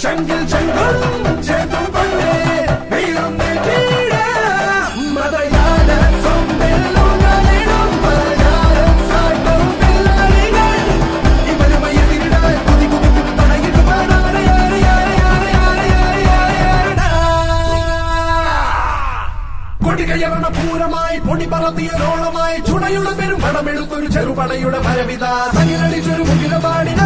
ചങ്കിൽ ചങ്കും ചേർത്തും കൊണ്ടേ വീറും നെറ്റിയിട മതയാന സൊമ്പെല്ലുകളിടും പലയാരം സാട്ടും പിള്ളാരികൾ ഇവരുമായി എതിരിടാൻ കുതി കുതിക്കും തടയിടുവാനാണ് യാരെ യാരെ യാരെ യാരെ യാരെ യാരെ യാരെടാ. കൊടികയറണ പൂരമായി പൊടി പറത്തിയ റോളമായി ചുണയുടെ പെരും പടമെടുത്തൊരു ചെറുപടയുടെ പരവിത സനിലടിച്ചൊരു മുകിലപാടി